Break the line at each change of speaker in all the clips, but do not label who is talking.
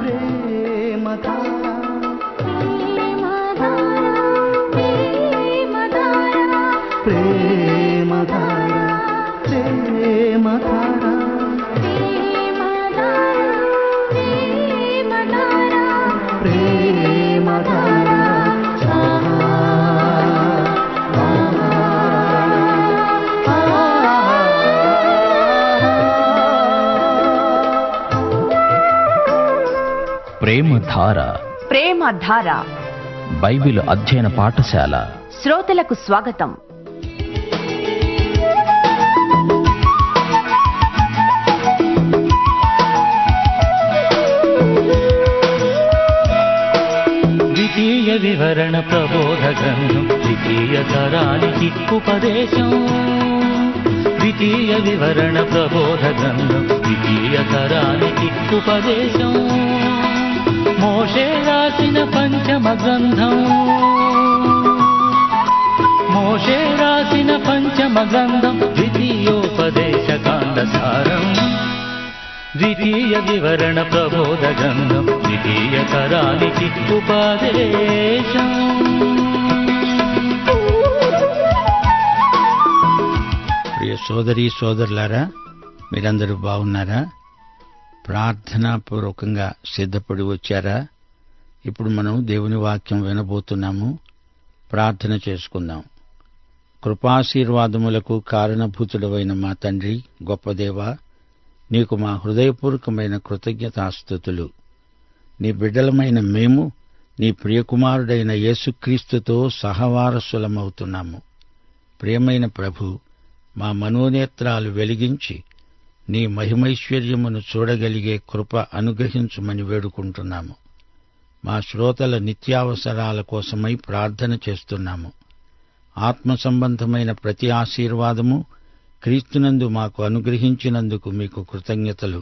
ప్రేమధార ప్రేమధార ప్రేమధార ప్రేమధార
ప్రేమధార
ప్రేమధార
Bible అధ్యయన పాఠశాల
శ్రోతలకు స్వాగతం
ద్వితీయ వివరణ ప్రబోధ గ్రంథం ద్వితీయ తరానికి ఉపదేశం ద్వితీయ వివరణ ప్రబోధ గ్రంథం ద్వితీయ తరానికి ఉపదేశం మోషే రాసిన పంచమ గ్రంథం మోషే రాసిన పంచమ గ్రంథం ద్వితీయోపదేశ కాండ సారం ద్వితీయ వివరణ ప్రబోధ గంధం ద్వితీయ తరానికి ఉపదేశం
ప్రియ సోదరి సోదరులారా మీరందరూ బాగున్నారా ప్రార్థనాపూర్వకంగా సిద్ధపడి వచ్చారా ఇప్పుడు మనం దేవుని వాక్యం వినబోతున్నాము ప్రార్థన చేసుకుందాం కృపాశీర్వాదములకు కారణభూతుడవైన మా తండ్రి గొప్ప దేవా నీకు మా హృదయపూర్వకమైన కృతజ్ఞతాస్థుతులు నీ బిడ్డలమైన మేము నీ ప్రియకుమారుడైన యేసుక్రీస్తుతో సహవారసులమవుతున్నాము ప్రియమైన ప్రభు మా మనోనేత్రాలు వెలిగించి నీ మహిమైశ్వర్యమును చూడగలిగే కృప అనుగ్రహించుమని వేడుకుంటున్నాము మా శ్రోతల నిత్యావసరాల కోసమై ప్రార్థన చేస్తున్నాము ఆత్మ సంబంధమైన ప్రతి ఆశీర్వాదము క్రీస్తునందు మాకు అనుగ్రహించినందుకు మీకు కృతజ్ఞతలు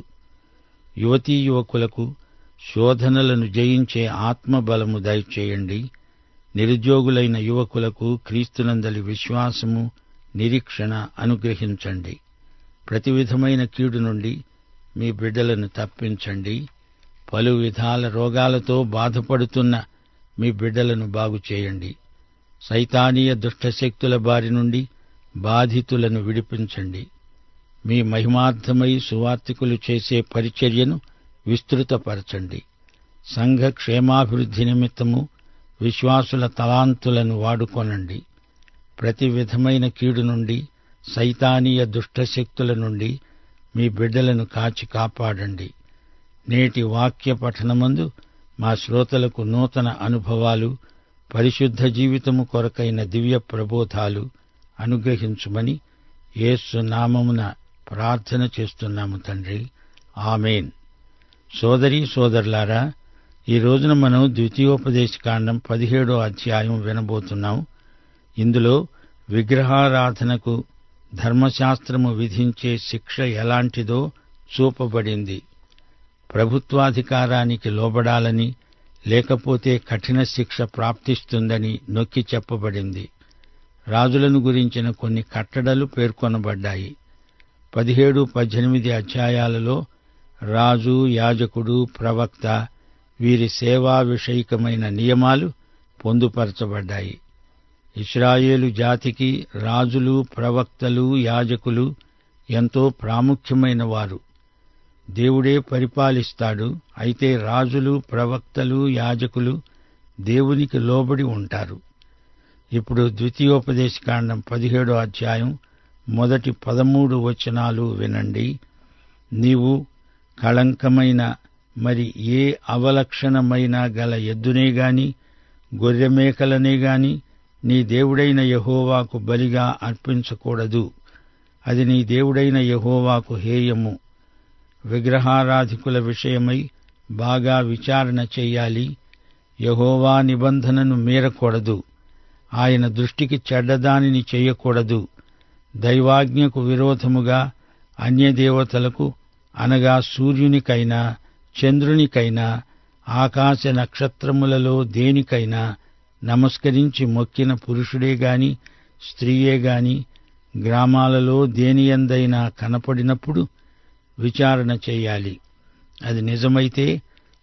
యువతీ యువకులకు శోధనలను జయించే ఆత్మబలము దయచేయండి నిరుద్యోగులైన యువకులకు క్రీస్తునందలి విశ్వాసము నిరీక్షణ అనుగ్రహించండి ప్రతి విధమైన కీడు నుండి మీ బిడ్డలను తప్పించండి పలు విధాల రోగాలతో బాధపడుతున్న మీ బిడ్డలను బాగు చేయండి సైతానీయ దుష్టశక్తుల బారి నుండి బాధితులను విడిపించండి మీ మహిమార్థమై సువార్తికులు చేసే పరిచర్యను విస్తృతపరచండి సంఘ క్షేమాభివృద్ధి నిమిత్తము విశ్వాసుల తలాంతులను వాడుకొనండి ప్రతి విధమైన కీడు నుండి సైతానీయ దుష్టశక్తుల నుండి మీ బిడ్డలను కాచి కాపాడండి నేటి వాక్య పఠనమందు మా శ్రోతలకు నూతన అనుభవాలు పరిశుద్ధ జీవితము కొరకైన దివ్య ప్రబోధాలు అనుగ్రహించుమని యేసు నామమున ప్రార్థన చేస్తున్నాము తండ్రి ఆమెన్ సోదరి సోదరులారా ఈ రోజున మనం ద్వితీయోపదేశకాండం పదిహేడో అధ్యాయం వినబోతున్నాం ఇందులో విగ్రహారాధనకు ధర్మశాస్త్రము విధించే శిక్ష ఎలాంటిదో చూపబడింది ప్రభుత్వాధికారానికి లోబడాలని లేకపోతే కఠిన శిక్ష ప్రాప్తిస్తుందని నొక్కి చెప్పబడింది రాజులను గురించిన కొన్ని కట్టడలు పేర్కొనబడ్డాయి పదిహేడు పద్దెనిమిది అధ్యాయాలలో రాజు యాజకుడు ప్రవక్త వీరి సేవా విషయికమైన నియమాలు పొందుపరచబడ్డాయి ఇస్రాయేలు జాతికి రాజులు ప్రవక్తలు యాజకులు ఎంతో ప్రాముఖ్యమైన వారు దేవుడే పరిపాలిస్తాడు అయితే రాజులు ప్రవక్తలు యాజకులు దేవునికి లోబడి ఉంటారు ఇప్పుడు ద్వితీయోపదేశకాండం పదిహేడో అధ్యాయం మొదటి పదమూడు వచనాలు వినండి నీవు కళంకమైన మరి ఏ అవలక్షణమైన గల ఎద్దునే గాని గొర్రెమేకలనే గాని నీ దేవుడైన యహోవాకు బలిగా అర్పించకూడదు అది నీ దేవుడైన యహోవాకు హేయము విగ్రహారాధికుల విషయమై బాగా విచారణ చెయ్యాలి యహోవా నిబంధనను మీరకూడదు ఆయన దృష్టికి చెడ్డదానిని చెయ్యకూడదు దైవాజ్ఞకు విరోధముగా అన్యదేవతలకు అనగా సూర్యునికైనా చంద్రునికైనా ఆకాశ నక్షత్రములలో దేనికైనా నమస్కరించి మొక్కిన పురుషుడే గాని స్త్రీయే గాని గ్రామాలలో దేనియందైనా కనపడినప్పుడు విచారణ చేయాలి అది నిజమైతే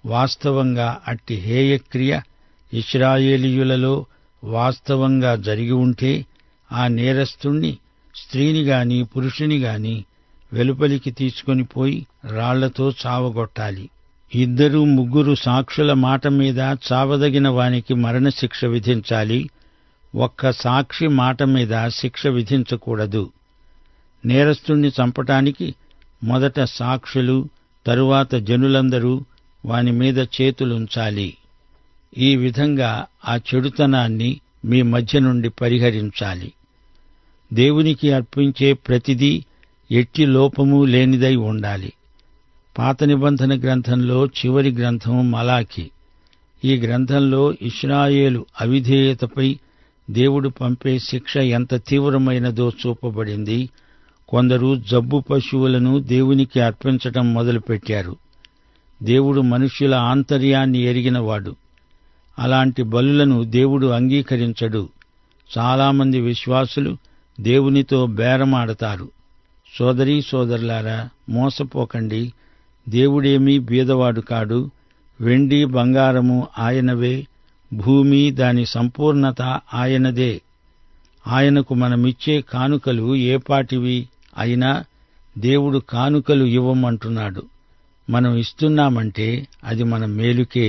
వాస్తవంగా అట్టి హేయక్రియ ఇస్రాయేలీయులలో వాస్తవంగా జరిగి ఉంటే ఆ నేరస్తుణ్ణి స్త్రీని గాని పురుషుని గాని వెలుపలికి తీసుకొని పోయి రాళ్లతో చావగొట్టాలి ఇద్దరు ముగ్గురు సాక్షుల మాట మీద చావదగిన వానికి మరణశిక్ష విధించాలి ఒక్క సాక్షి మాట మీద శిక్ష విధించకూడదు నేరస్తుణ్ణి చంపటానికి మొదట సాక్షులు తరువాత జనులందరూ వాని మీద చేతులుంచాలి ఈ విధంగా ఆ చెడుతనాన్ని మీ మధ్య నుండి పరిహరించాలి దేవునికి అర్పించే ప్రతిదీ ఎట్టి లోపము లేనిదై ఉండాలి పాత నిబంధన గ్రంథంలో చివరి గ్రంథం మలాకి ఈ గ్రంథంలో ఇస్రాయేలు అవిధేయతపై దేవుడు పంపే శిక్ష ఎంత తీవ్రమైనదో చూపబడింది కొందరు జబ్బు పశువులను దేవునికి అర్పించటం మొదలుపెట్టారు దేవుడు మనుష్యుల ఆంతర్యాన్ని ఎరిగినవాడు అలాంటి బలులను దేవుడు అంగీకరించడు చాలామంది విశ్వాసులు దేవునితో బేరమాడతారు సోదరీ సోదరులారా మోసపోకండి దేవుడేమీ బీదవాడు కాడు వెండి బంగారము ఆయనవే భూమి దాని సంపూర్ణత ఆయనదే ఆయనకు మనమిచ్చే కానుకలు ఏపాటివి అయినా దేవుడు కానుకలు ఇవ్వమంటున్నాడు మనం ఇస్తున్నామంటే అది మన మేలుకే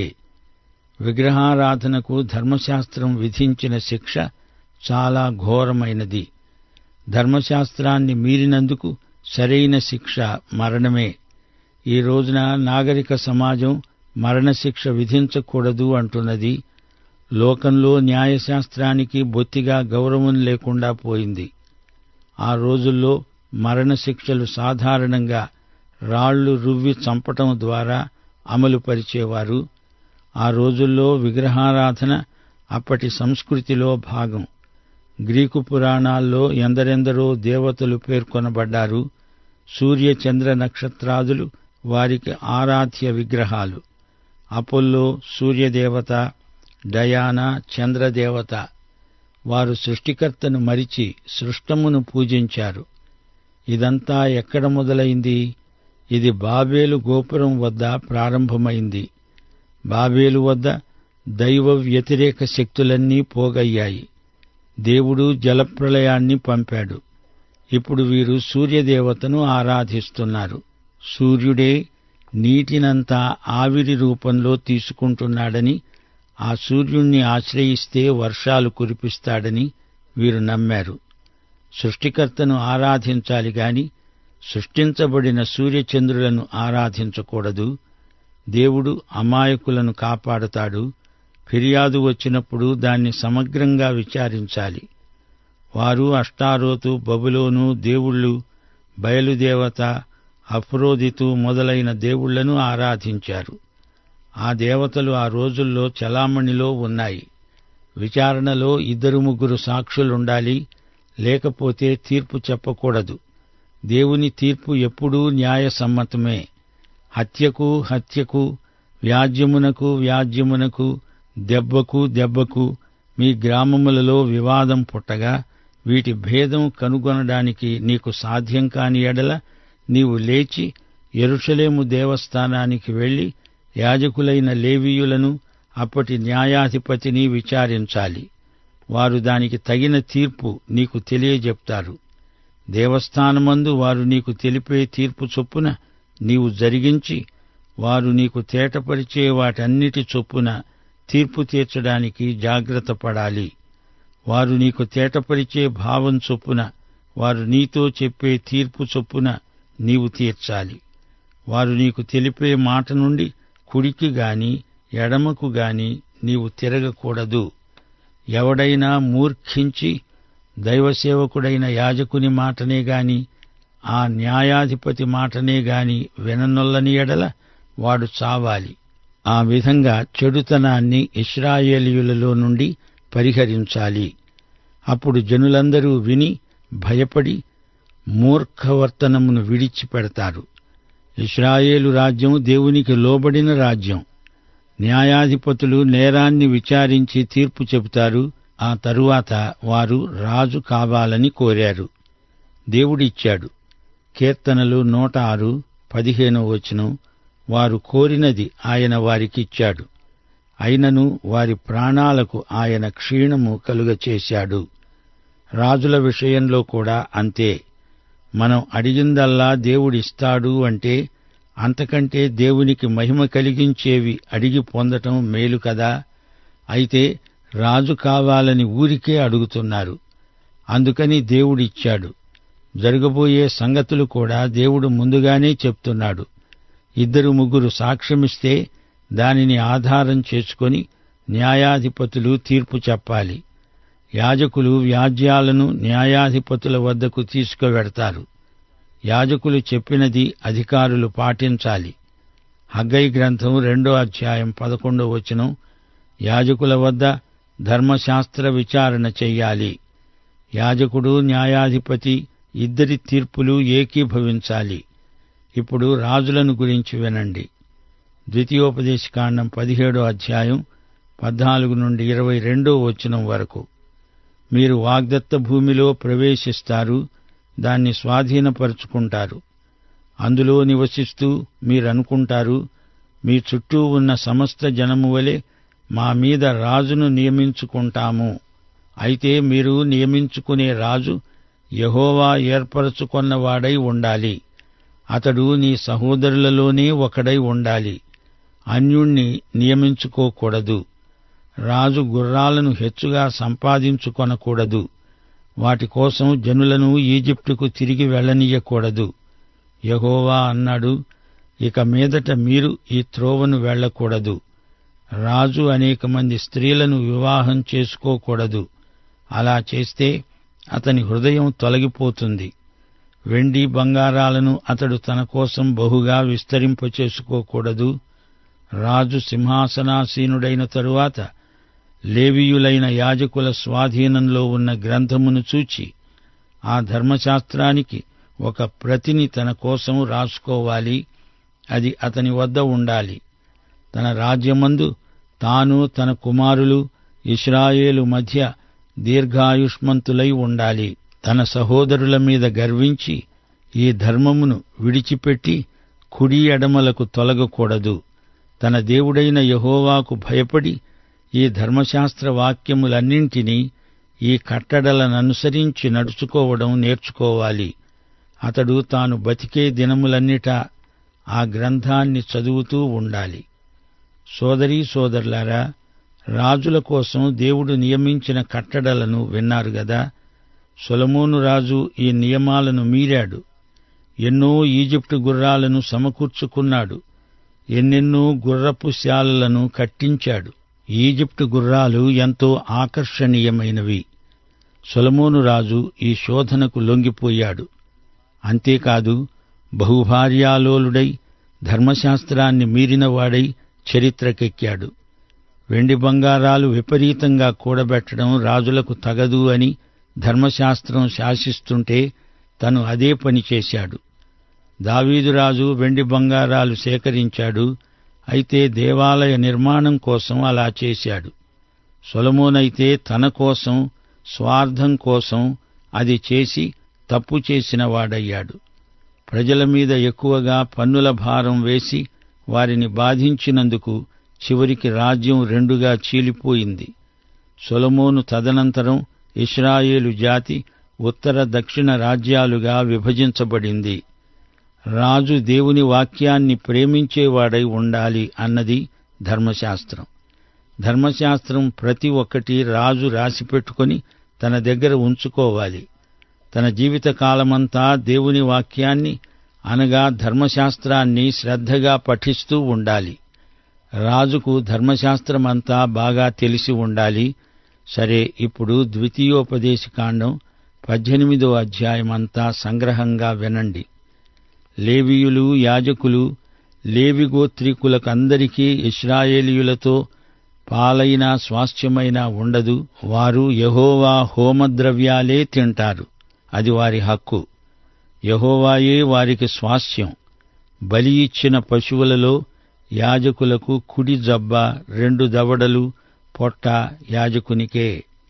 విగ్రహారాధనకు ధర్మశాస్త్రం విధించిన శిక్ష చాలా ఘోరమైనది ధర్మశాస్త్రాన్ని మీరినందుకు సరైన శిక్ష మరణమే ఈ రోజున నాగరిక సమాజం మరణశిక్ష విధించకూడదు అంటున్నది లోకంలో న్యాయశాస్త్రానికి బొత్తిగా గౌరవం లేకుండా పోయింది ఆ రోజుల్లో మరణశిక్షలు సాధారణంగా రాళ్లు రువ్వి చంపటం ద్వారా అమలు పరిచేవారు ఆ రోజుల్లో విగ్రహారాధన అప్పటి సంస్కృతిలో భాగం గ్రీకు పురాణాల్లో ఎందరెందరో దేవతలు పేర్కొనబడ్డారు సూర్య చంద్ర నక్షత్రాదులు వారికి ఆరాధ్య విగ్రహాలు అపోల్లో సూర్యదేవత డయానా చంద్రదేవత వారు సృష్టికర్తను మరిచి సృష్టమును పూజించారు ఇదంతా ఎక్కడ మొదలైంది ఇది బాబేలు గోపురం వద్ద ప్రారంభమైంది బాబేలు వద్ద దైవ వ్యతిరేక శక్తులన్నీ పోగయ్యాయి దేవుడు జలప్రళయాన్ని పంపాడు ఇప్పుడు వీరు సూర్యదేవతను ఆరాధిస్తున్నారు సూర్యుడే నీటినంతా ఆవిరి రూపంలో తీసుకుంటున్నాడని ఆ సూర్యుణ్ణి ఆశ్రయిస్తే వర్షాలు కురిపిస్తాడని వీరు నమ్మారు సృష్టికర్తను ఆరాధించాలి గాని సృష్టించబడిన సూర్యచంద్రులను ఆరాధించకూడదు దేవుడు అమాయకులను కాపాడుతాడు ఫిర్యాదు వచ్చినప్పుడు దాన్ని సమగ్రంగా విచారించాలి వారు అష్టారోతు బబులోను దేవుళ్ళు బయలుదేవత అఫ్రోదితు మొదలైన దేవుళ్లను ఆరాధించారు ఆ దేవతలు ఆ రోజుల్లో చలామణిలో ఉన్నాయి విచారణలో ఇద్దరు ముగ్గురు సాక్షులుండాలి లేకపోతే తీర్పు చెప్పకూడదు దేవుని తీర్పు ఎప్పుడూ న్యాయసమ్మతమే హత్యకు హత్యకు వ్యాజ్యమునకు వ్యాజ్యమునకు దెబ్బకు దెబ్బకు మీ గ్రామములలో వివాదం పుట్టగా వీటి భేదం కనుగొనడానికి నీకు సాధ్యం కాని ఎడల నీవు లేచి యెరూషలేము దేవస్థానానికి వెళ్లి యాజకులైన లేవీయులను అప్పటి న్యాయాధిపతిని విచారించాలి వారు దానికి తగిన తీర్పు నీకు తెలియజెప్తారు దేవస్థానమందు వారు నీకు తెలిపే తీర్పు చొప్పున నీవు జరిగించి వారు నీకు తేటపరిచే వాటన్నిటి చొప్పున తీర్పు తీర్చడానికి జాగ్రత్త పడాలి వారు నీకు తేటపరిచే భావం చొప్పున వారు నీతో చెప్పే తీర్పు చొప్పున నీవు తీర్చాలి వారు నీకు తెలిపే మాట నుండి కుడికి గాని ఎడమకు గాని నీవు తిరగకూడదు ఎవడైనా మూర్ఖించి దైవసేవకుడైన యాజకుని మాటనే గాని ఆ న్యాయాధిపతి మాటనే గాని విననొల్లని ఎడల వాడు చావాలి ఆ విధంగా చెడుతనాన్ని ఇస్రాయేలీయులలో నుండి పరిహరించాలి అప్పుడు జనులందరూ విని భయపడి మూర్ఖవర్తనమును విడిచిపెడతారు ఇస్రాయేలు రాజ్యం దేవునికి లోబడిన రాజ్యం న్యాయాధిపతులు నేరాన్ని విచారించి తీర్పు చెబుతారు ఆ తరువాత వారు రాజు కావాలని కోరారు దేవుడిచ్చాడు కీర్తనలు నూట ఆరు పదిహేనో వచనం వారు కోరినది ఆయన వారికిచ్చాడు అయినను వారి ప్రాణాలకు ఆయన క్షీణము కలుగచేశాడు రాజుల విషయంలో కూడా అంతే మనం అడిగిందల్లా దేవుడిస్తాడు అంటే అంతకంటే దేవునికి మహిమ కలిగించేవి అడిగి పొందటం మేలు కదా అయితే రాజు కావాలని ఊరికే అడుగుతున్నారు అందుకని దేవుడిచ్చాడు జరగబోయే సంగతులు కూడా దేవుడు ముందుగానే చెప్తున్నాడు ఇద్దరు ముగ్గురు సాక్ష్యమిస్తే దానిని ఆధారం చేసుకొని న్యాయాధిపతులు తీర్పు చెప్పాలి యాజకులు వ్యాజ్యాలను న్యాయాధిపతుల వద్దకు తీసుకువెడతారు యాజకులు చెప్పినది అధికారులు పాటించాలి హగ్గై గ్రంథం రెండో అధ్యాయం పదకొండో వచనం యాజకుల వద్ద ధర్మశాస్త్ర విచారణ చెయ్యాలి యాజకుడు న్యాయాధిపతి ఇద్దరి తీర్పులు ఏకీభవించాలి ఇప్పుడు రాజులను గురించి వినండి ద్వితీయోపదేశకాండం పదిహేడో అధ్యాయం పద్నాలుగు నుండి ఇరవై రెండో వచనం వరకు మీరు వాగ్దత్త భూమిలో ప్రవేశిస్తారు దాన్ని స్వాధీనపరుచుకుంటారు అందులో నివసిస్తూ మీరనుకుంటారు మీ చుట్టూ ఉన్న సమస్త జనము వలె మా మీద రాజును నియమించుకుంటాము అయితే మీరు నియమించుకునే రాజు యహోవా ఏర్పరచుకొన్నవాడై ఉండాలి అతడు నీ సహోదరులలోనే ఒకడై ఉండాలి అన్యుణ్ణి నియమించుకోకూడదు రాజు గుర్రాలను హెచ్చుగా సంపాదించుకొనకూడదు వాటి కోసం జనులను ఈజిప్టుకు తిరిగి వెళ్లనీయకూడదు యహోవా అన్నాడు ఇక మీదట మీరు ఈ త్రోవను వెళ్లకూడదు రాజు అనేక మంది స్త్రీలను వివాహం చేసుకోకూడదు అలా చేస్తే అతని హృదయం తొలగిపోతుంది వెండి బంగారాలను అతడు తన కోసం బహుగా విస్తరింపచేసుకోకూడదు రాజు సింహాసనాసీనుడైన తరువాత లేవీయులైన యాజకుల స్వాధీనంలో ఉన్న గ్రంథమును చూచి ఆ ధర్మశాస్త్రానికి ఒక ప్రతిని తన కోసం రాసుకోవాలి అది అతని వద్ద ఉండాలి తన రాజ్యమందు తాను తన కుమారులు ఇస్రాయేలు మధ్య దీర్ఘాయుష్మంతులై ఉండాలి తన సహోదరుల మీద గర్వించి ఈ ధర్మమును విడిచిపెట్టి కుడి ఎడమలకు తొలగకూడదు తన దేవుడైన యహోవాకు భయపడి ఈ ధర్మశాస్త్ర వాక్యములన్నింటినీ ఈ కట్టడలననుసరించి నడుచుకోవడం నేర్చుకోవాలి అతడు తాను బతికే దినములన్నిటా ఆ గ్రంథాన్ని చదువుతూ ఉండాలి సోదరీ సోదరులారా రాజుల కోసం దేవుడు నియమించిన కట్టడలను విన్నారు గదా సొలమోను రాజు ఈ నియమాలను మీరాడు ఎన్నో ఈజిప్టు గుర్రాలను సమకూర్చుకున్నాడు ఎన్నెన్నో గుర్రపు శాలలను కట్టించాడు ఈజిప్టు గుర్రాలు ఎంతో ఆకర్షణీయమైనవి సొలమోను రాజు ఈ శోధనకు లొంగిపోయాడు అంతేకాదు బహుభార్యాలోలుడై ధర్మశాస్త్రాన్ని మీరినవాడై చరిత్రకెక్కాడు వెండి బంగారాలు విపరీతంగా కూడబెట్టడం రాజులకు తగదు అని ధర్మశాస్త్రం శాసిస్తుంటే తను అదే పని చేశాడు దావీదురాజు వెండి బంగారాలు సేకరించాడు అయితే దేవాలయ నిర్మాణం కోసం అలా చేశాడు సొలమోనైతే తన కోసం స్వార్థం కోసం అది చేసి తప్పు చేసిన వాడయ్యాడు ప్రజల మీద ఎక్కువగా పన్నుల భారం వేసి వారిని బాధించినందుకు చివరికి రాజ్యం రెండుగా చీలిపోయింది సొలమోను తదనంతరం ఇస్రాయేలు జాతి ఉత్తర దక్షిణ రాజ్యాలుగా విభజించబడింది రాజు దేవుని వాక్యాన్ని ప్రేమించేవాడై ఉండాలి అన్నది ధర్మశాస్త్రం ధర్మశాస్త్రం ప్రతి ఒక్కటి రాజు రాసిపెట్టుకొని తన దగ్గర ఉంచుకోవాలి తన జీవిత కాలమంతా దేవుని వాక్యాన్ని అనగా ధర్మశాస్త్రాన్ని శ్రద్ధగా పఠిస్తూ ఉండాలి రాజుకు ధర్మశాస్త్రమంతా బాగా తెలిసి ఉండాలి సరే ఇప్పుడు ద్వితీయోపదేశకాండం పద్దెనిమిదో అధ్యాయమంతా సంగ్రహంగా వినండి లేవీయులు యాజకులు లేవి గోత్రీకులకందరికీ ఇస్రాయేలీయులతో పాలైన స్వాస్థ్యమైన ఉండదు వారు యహోవా హోమద్రవ్యాలే తింటారు అది వారి హక్కు యహోవాయే వారికి స్వాస్థ్యం బలి ఇచ్చిన పశువులలో యాజకులకు కుడి జబ్బ రెండు దవడలు పొట్ట యాజకునికే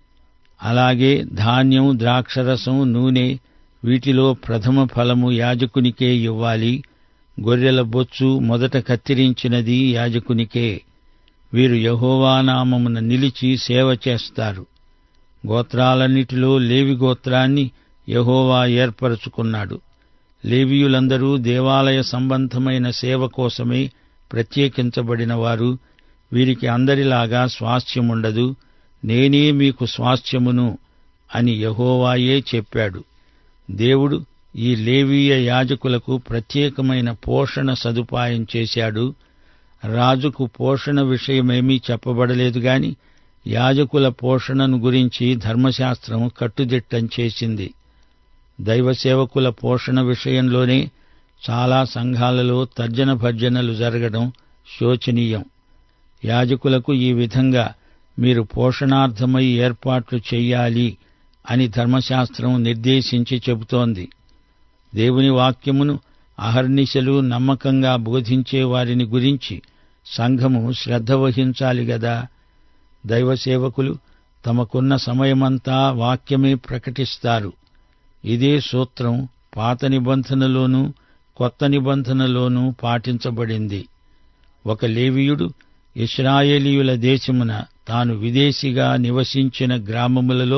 అలాగే ధాన్యం ద్రాక్షరసం నూనె వీటిలో ప్రథమ ఫలము యాజకునికే ఇవ్వాలి గొర్రెల బొచ్చు మొదట కత్తిరించినది యాజకునికే వీరు యహోవా నామమున నిలిచి సేవ చేస్తారు గోత్రాలన్నిటిలో లేవి గోత్రాన్ని యహోవా ఏర్పరచుకున్నాడు లేవీయులందరూ దేవాలయ సంబంధమైన సేవ కోసమే ప్రత్యేకించబడిన వారు వీరికి అందరిలాగా స్వాస్థ్యముండదు నేనే మీకు స్వాస్థ్యమును అని యహోవాయే చెప్పాడు దేవుడు ఈ లేవీయ యాజకులకు ప్రత్యేకమైన పోషణ సదుపాయం చేశాడు రాజుకు పోషణ విషయమేమీ చెప్పబడలేదు గాని యాజకుల పోషణను గురించి ధర్మశాస్త్రం కట్టుదిట్టం చేసింది దైవ సేవకుల పోషణ విషయంలోనే చాలా సంఘాలలో తర్జన భర్జనలు జరగడం శోచనీయం యాజకులకు ఈ విధంగా మీరు పోషణార్థమై ఏర్పాట్లు చెయ్యాలి అని ధర్మశాస్త్రం నిర్దేశించి చెబుతోంది దేవుని వాక్యమును అహర్నిశలు నమ్మకంగా బోధించే వారిని గురించి సంఘము శ్రద్ధ వహించాలి గదా దైవ సేవకులు తమకున్న సమయమంతా వాక్యమే ప్రకటిస్తారు ఇదే సూత్రం పాత నిబంధనలోనూ కొత్త నిబంధనలోనూ పాటించబడింది ఒక లేవీయుడు ఇస్రాయేలీయుల దేశమున తాను విదేశీగా నివసించిన గ్రామములలో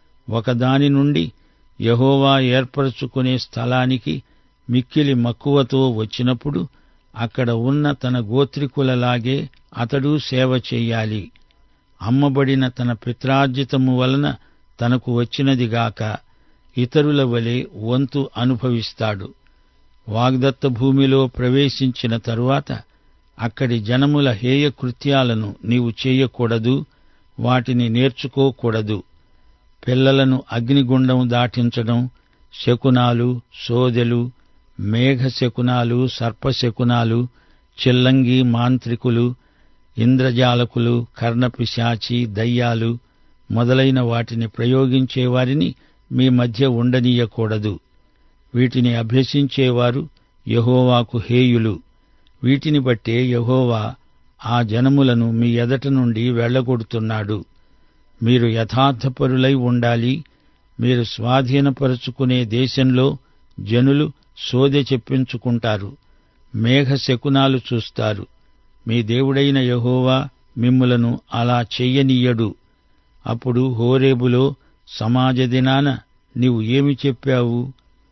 ఒకదాని నుండి యహోవా ఏర్పరచుకునే స్థలానికి మిక్కిలి మక్కువతో వచ్చినప్పుడు అక్కడ ఉన్న తన గోత్రికులలాగే అతడు సేవ చెయ్యాలి అమ్మబడిన తన పిత్రార్జితము వలన తనకు వచ్చినదిగాక ఇతరుల వలె వంతు అనుభవిస్తాడు వాగ్దత్త భూమిలో ప్రవేశించిన తరువాత అక్కడి జనముల హేయ కృత్యాలను నీవు చేయకూడదు వాటిని నేర్చుకోకూడదు పిల్లలను అగ్నిగుండం దాటించడం శకునాలు సోదెలు మేఘ శకునాలు సర్పశకునాలు చిల్లంగి మాంత్రికులు ఇంద్రజాలకులు కర్ణపిశాచి దయ్యాలు మొదలైన వాటిని ప్రయోగించే వారిని మీ మధ్య ఉండనీయకూడదు వీటిని అభ్యసించేవారు యహోవాకు హేయులు వీటిని బట్టే యహోవా ఆ జనములను మీ ఎదట నుండి వెళ్లగొడుతున్నాడు మీరు యథార్థపరులై ఉండాలి మీరు స్వాధీనపరుచుకునే దేశంలో జనులు సోదె చెప్పించుకుంటారు మేఘ శకునాలు చూస్తారు మీ దేవుడైన యహోవా మిమ్ములను అలా చెయ్యనీయడు అప్పుడు హోరేబులో సమాజ దినాన నీవు ఏమి చెప్పావు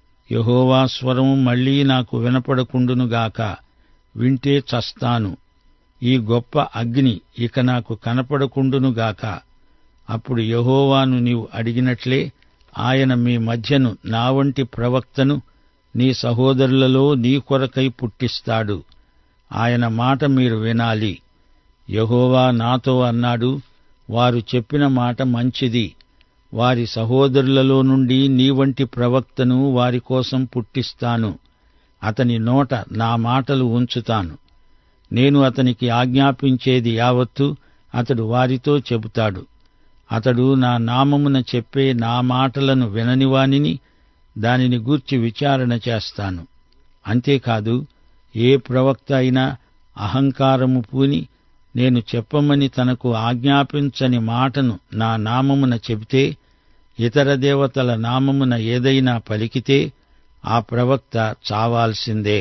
యహోవా స్వరం మళ్లీ నాకు వినపడకుండునుగాక వింటే చస్తాను ఈ గొప్ప అగ్ని ఇక నాకు కనపడకుండునుగాక అప్పుడు యహోవాను నీవు అడిగినట్లే ఆయన మీ మధ్యను నా వంటి ప్రవక్తను నీ సహోదరులలో నీ కొరకై పుట్టిస్తాడు ఆయన మాట మీరు వినాలి యహోవా నాతో అన్నాడు వారు చెప్పిన మాట మంచిది వారి సహోదరులలో నుండి నీ వంటి ప్రవక్తను వారి కోసం పుట్టిస్తాను అతని నోట నా మాటలు ఉంచుతాను నేను అతనికి ఆజ్ఞాపించేది యావత్తు అతడు వారితో చెబుతాడు అతడు నా నామమున చెప్పే నా మాటలను విననివానిని దానిని గూర్చి విచారణ చేస్తాను అంతేకాదు ఏ ప్రవక్త అయినా అహంకారము పూని నేను చెప్పమని తనకు ఆజ్ఞాపించని మాటను నా నామమున చెబితే ఇతర దేవతల నామమున ఏదైనా పలికితే ఆ ప్రవక్త చావాల్సిందే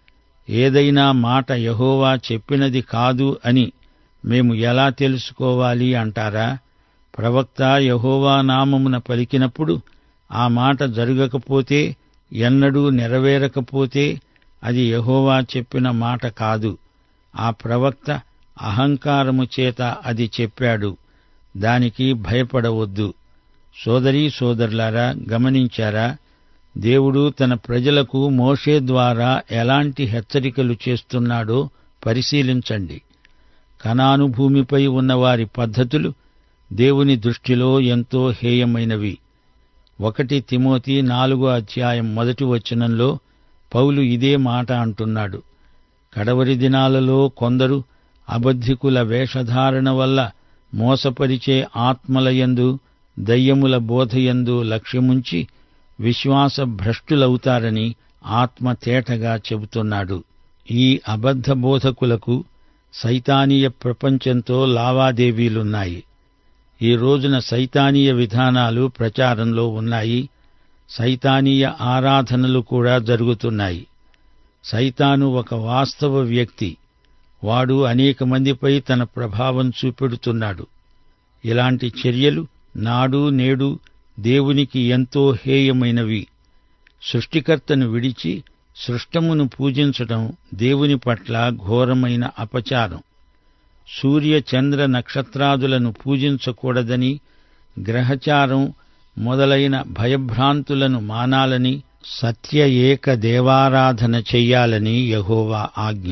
ఏదైనా మాట యహోవా చెప్పినది కాదు అని మేము ఎలా తెలుసుకోవాలి అంటారా ప్రవక్త యహోవా నామమున పలికినప్పుడు ఆ మాట జరగకపోతే ఎన్నడూ నెరవేరకపోతే అది యహోవా చెప్పిన మాట కాదు ఆ ప్రవక్త అహంకారము చేత అది చెప్పాడు దానికి భయపడవద్దు సోదరీ సోదరులారా గమనించారా దేవుడు తన ప్రజలకు మోషే ద్వారా ఎలాంటి హెచ్చరికలు చేస్తున్నాడో పరిశీలించండి కనాను భూమిపై ఉన్న వారి పద్ధతులు దేవుని దృష్టిలో ఎంతో హేయమైనవి ఒకటి తిమోతి నాలుగో అధ్యాయం మొదటి వచనంలో పౌలు ఇదే మాట అంటున్నాడు కడవరి దినాలలో కొందరు అబద్ధికుల వేషధారణ వల్ల మోసపరిచే ఆత్మలయందు దయ్యముల బోధయందు లక్ష్యముంచి విశ్వాస భ్రష్టులవుతారని ఆత్మ తేటగా చెబుతున్నాడు ఈ అబద్ధ బోధకులకు సైతానీయ ప్రపంచంతో లావాదేవీలున్నాయి ఈ రోజున సైతానీయ విధానాలు ప్రచారంలో ఉన్నాయి సైతానీయ ఆరాధనలు కూడా జరుగుతున్నాయి సైతాను ఒక వాస్తవ వ్యక్తి వాడు అనేక మందిపై తన ప్రభావం చూపెడుతున్నాడు ఇలాంటి చర్యలు నాడు నేడు దేవునికి ఎంతో హేయమైనవి సృష్టికర్తను విడిచి సృష్టమును పూజించటం దేవుని పట్ల ఘోరమైన అపచారం సూర్య చంద్ర నక్షత్రాదులను పూజించకూడదని గ్రహచారం మొదలైన భయభ్రాంతులను మానాలని సత్య ఏక దేవారాధన చెయ్యాలని యహోవా ఆజ్ఞ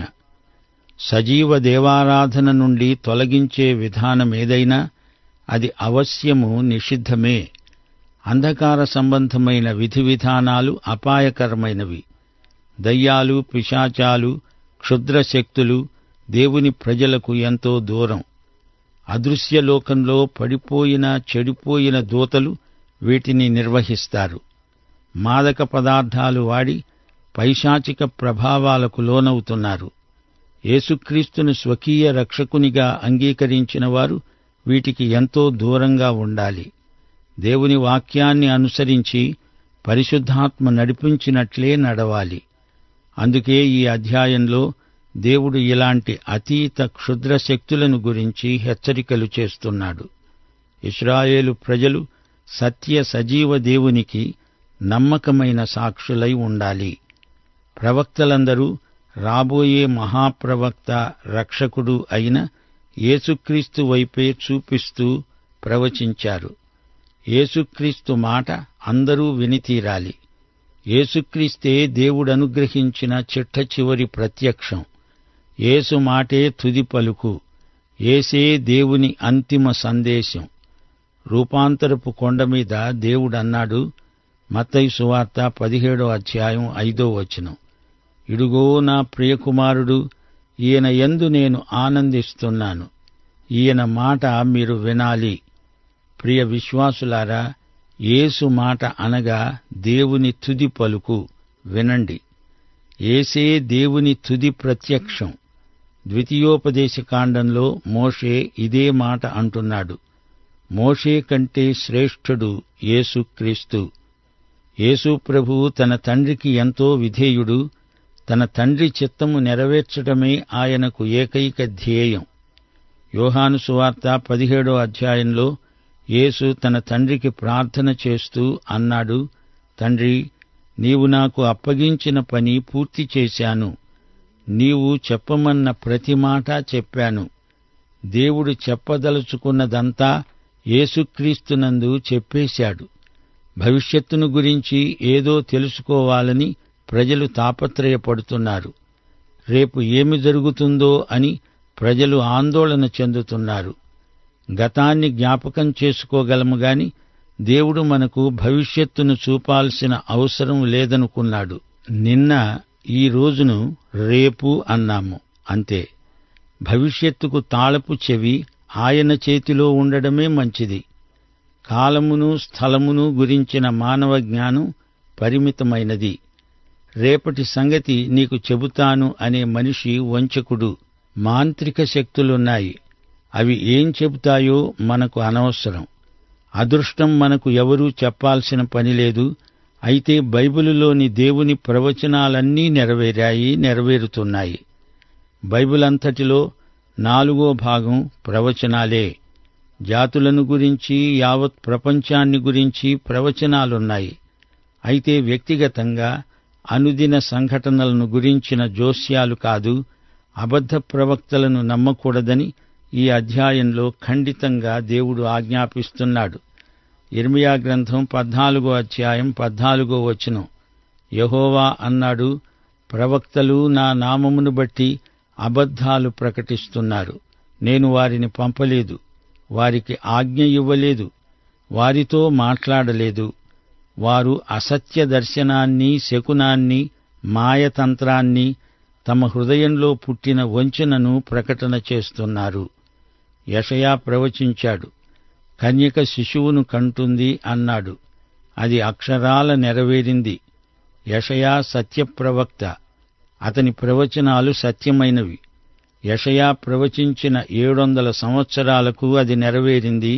సజీవ దేవారాధన నుండి తొలగించే విధానమేదైనా అది అవశ్యము నిషిద్ధమే అంధకార సంబంధమైన విధి విధానాలు అపాయకరమైనవి దయ్యాలు పిశాచాలు క్షుద్ర శక్తులు దేవుని ప్రజలకు ఎంతో దూరం అదృశ్య లోకంలో పడిపోయిన చెడిపోయిన దూతలు వీటిని నిర్వహిస్తారు మాదక పదార్థాలు వాడి పైశాచిక ప్రభావాలకు లోనవుతున్నారు యేసుక్రీస్తును స్వకీయ రక్షకునిగా అంగీకరించిన వారు వీటికి ఎంతో దూరంగా ఉండాలి దేవుని వాక్యాన్ని అనుసరించి పరిశుద్ధాత్మ నడిపించినట్లే నడవాలి అందుకే ఈ అధ్యాయంలో దేవుడు ఇలాంటి అతీత క్షుద్ర శక్తులను గురించి హెచ్చరికలు చేస్తున్నాడు ఇస్రాయేలు ప్రజలు సత్య సజీవ దేవునికి నమ్మకమైన సాక్షులై ఉండాలి ప్రవక్తలందరూ రాబోయే మహాప్రవక్త రక్షకుడు అయిన యేసుక్రీస్తు వైపే చూపిస్తూ ప్రవచించారు యేసుక్రీస్తు మాట అందరూ వినితీరాలి యేసుక్రీస్తే దేవుడనుగ్రహించిన చిట్ట చివరి ప్రత్యక్షం యేసు మాటే తుది పలుకు ఏసే దేవుని అంతిమ సందేశం రూపాంతరపు కొండ మీద దేవుడన్నాడు మత్తయి సువార్త పదిహేడో అధ్యాయం ఐదో వచనం ఇడుగో నా ప్రియకుమారుడు ఈయన యందు నేను ఆనందిస్తున్నాను ఈయన మాట మీరు వినాలి ప్రియ విశ్వాసులారా యేసు మాట అనగా దేవుని తుది పలుకు వినండి ఏసే దేవుని తుది ప్రత్యక్షం ద్వితీయోపదేశ కాండంలో మోషే ఇదే మాట అంటున్నాడు మోషే కంటే శ్రేష్ఠుడు యేసుక్రీస్తు యేసు ప్రభువు తన తండ్రికి ఎంతో విధేయుడు తన తండ్రి చిత్తము నెరవేర్చటమే ఆయనకు ఏకైక ధ్యేయం యోహాను సువార్త పదిహేడో అధ్యాయంలో యేసు తన తండ్రికి ప్రార్థన చేస్తూ అన్నాడు తండ్రి నీవు నాకు అప్పగించిన పని పూర్తి చేశాను నీవు చెప్పమన్న ప్రతి మాట చెప్పాను దేవుడు చెప్పదలుచుకున్నదంతా యేసుక్రీస్తునందు చెప్పేశాడు భవిష్యత్తును గురించి ఏదో తెలుసుకోవాలని ప్రజలు తాపత్రయపడుతున్నారు రేపు ఏమి జరుగుతుందో అని ప్రజలు ఆందోళన చెందుతున్నారు గతాన్ని జ్ఞాపకం చేసుకోగలము గాని దేవుడు మనకు భవిష్యత్తును చూపాల్సిన అవసరం లేదనుకున్నాడు నిన్న ఈ రోజును రేపు అన్నాము అంతే భవిష్యత్తుకు తాళపు చెవి ఆయన చేతిలో ఉండడమే మంచిది కాలమును స్థలమును గురించిన మానవ జ్ఞానం పరిమితమైనది రేపటి సంగతి నీకు చెబుతాను అనే మనిషి వంచకుడు మాంత్రిక శక్తులున్నాయి అవి ఏం చెబుతాయో మనకు అనవసరం అదృష్టం మనకు ఎవరూ చెప్పాల్సిన పని లేదు అయితే బైబిలులోని దేవుని ప్రవచనాలన్నీ నెరవేరాయి నెరవేరుతున్నాయి బైబిల్ అంతటిలో నాలుగో భాగం ప్రవచనాలే జాతులను గురించి యావత్ ప్రపంచాన్ని గురించి ప్రవచనాలున్నాయి అయితే వ్యక్తిగతంగా అనుదిన సంఘటనలను గురించిన జోస్యాలు కాదు అబద్ధ ప్రవక్తలను నమ్మకూడదని ఈ అధ్యాయంలో ఖండితంగా దేవుడు ఆజ్ఞాపిస్తున్నాడు ఇర్మియా గ్రంథం పద్నాలుగో అధ్యాయం పద్నాలుగో వచనం యహోవా అన్నాడు ప్రవక్తలు నా నామమును బట్టి అబద్ధాలు ప్రకటిస్తున్నారు నేను వారిని పంపలేదు వారికి ఆజ్ఞ ఇవ్వలేదు వారితో మాట్లాడలేదు వారు అసత్య దర్శనాన్ని శకునాన్ని మాయతంత్రాన్ని తమ హృదయంలో పుట్టిన వంచనను ప్రకటన చేస్తున్నారు యషయా ప్రవచించాడు కన్యక శిశువును కంటుంది అన్నాడు అది అక్షరాల నెరవేరింది యషయా సత్యప్రవక్త అతని ప్రవచనాలు సత్యమైనవి యషయా ప్రవచించిన ఏడొందల సంవత్సరాలకు అది నెరవేరింది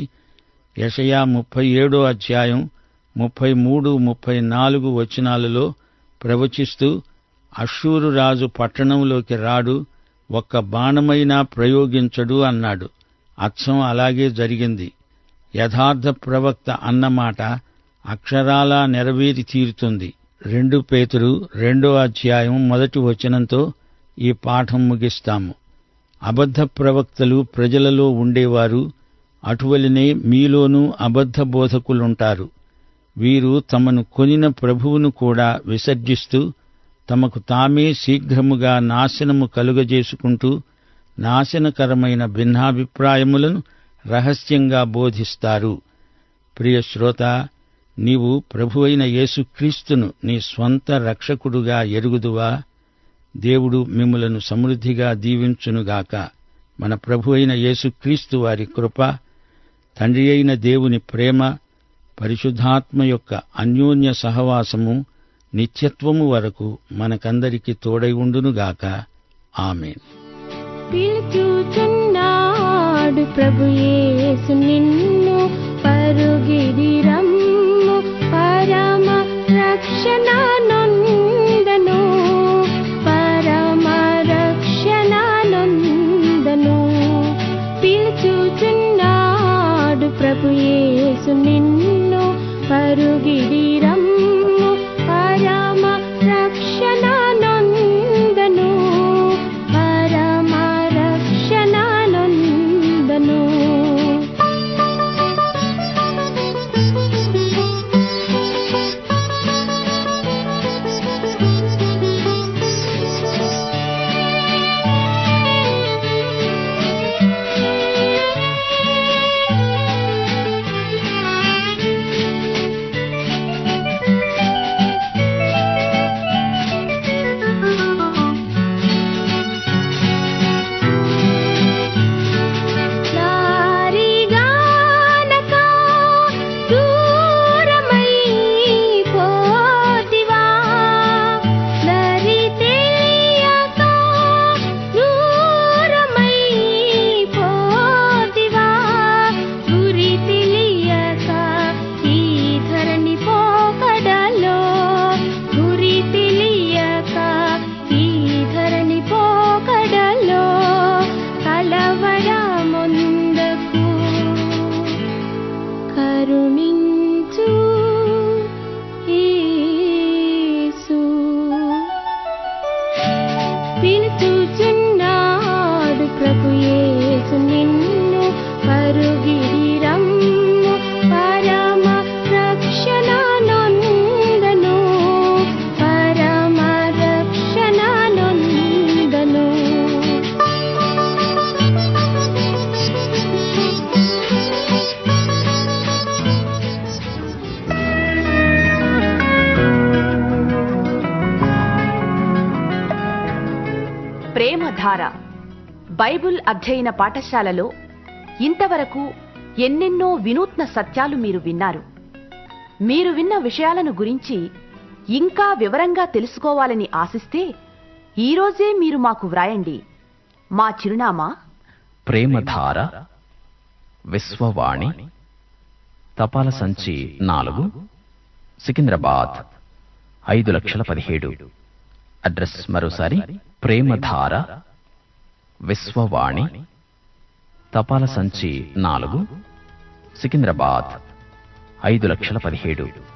యషయా ముప్పై ఏడో అధ్యాయం ముప్పై మూడు ముప్పై నాలుగు వచనాలలో ప్రవచిస్తూ అషూరు రాజు పట్టణంలోకి రాడు ఒక్క బాణమైనా ప్రయోగించడు అన్నాడు అచ్చం అలాగే జరిగింది యథార్థ ప్రవక్త అన్నమాట అక్షరాలా నెరవేరి తీరుతుంది రెండు పేతురు రెండో అధ్యాయం మొదటి వచనంతో ఈ పాఠం ముగిస్తాము అబద్ధ ప్రవక్తలు ప్రజలలో ఉండేవారు అటువలనే మీలోనూ అబద్ధ బోధకులుంటారు వీరు తమను కొనిన ప్రభువును కూడా విసర్జిస్తూ తమకు తామే శీఘ్రముగా నాశనము కలుగజేసుకుంటూ నాశనకరమైన భిన్నాభిప్రాయములను రహస్యంగా బోధిస్తారు ప్రియ శ్రోత నీవు ప్రభువైన యేసుక్రీస్తును నీ స్వంత రక్షకుడుగా ఎరుగుదువా దేవుడు మిమ్ములను సమృద్ధిగా దీవించునుగాక మన ప్రభు అయిన యేసుక్రీస్తు వారి కృప తండ్రి అయిన దేవుని ప్రేమ పరిశుద్ధాత్మ యొక్క అన్యోన్య సహవాసము నిత్యత్వము వరకు మనకందరికి తోడై ఉండునుగాక ఆమెన్
పిలుచుచున్నాడు ప్రభు యేసు నిన్ను పరుగిడి రమ్ము పరమ రక్షణ నొందను పరమ రక్షణ నొందను పిలుచుచున్నాడు ప్రభు యేసు నిన్ను పరుగిడి రమ్ము పరమ రక్షణ నొందను పరమ రక్షణ నొందను దారిగానక దూరమై పోతివా దరి తెలియక దూరమై పోతివా గురి తెలియక ఈ ధరణి పోకడలో గురి తెలియక ఈ ధరణి పోకడలో కలవరముందకు కరుణించు యేసు పిలుచుచున్నాడు ప్రభు యేసు నిన్ను పరుగిడి రమ్ము పరమ రక్షణ నొందను పరమ రక్షణ నొందను
ప్రేమధార బైబుల్ అధ్యయన పాఠశాలలో ఇంతవరకు ఎన్నెన్నో వినూత్న సత్యాలు మీరు విన్నారు మీరు విన్న విషయాలను గురించి ఇంకా వివరంగా తెలుసుకోవాలని ఆశిస్తే ఈరోజే మీరు మాకు వ్రాయండి మా చిరునామా
ప్రేమధార విశ్వవాణి తపాల సంచి నాలుగు సికింద్రాబాద్ ఐదు లక్షల పదిహేడు అడ్రస్ మరోసారి ప్రేమధార విశ్వవాణి తపాల సంచి నాలుగు సికింద్రాబాద్ ఐదు లక్షల పదిహేడు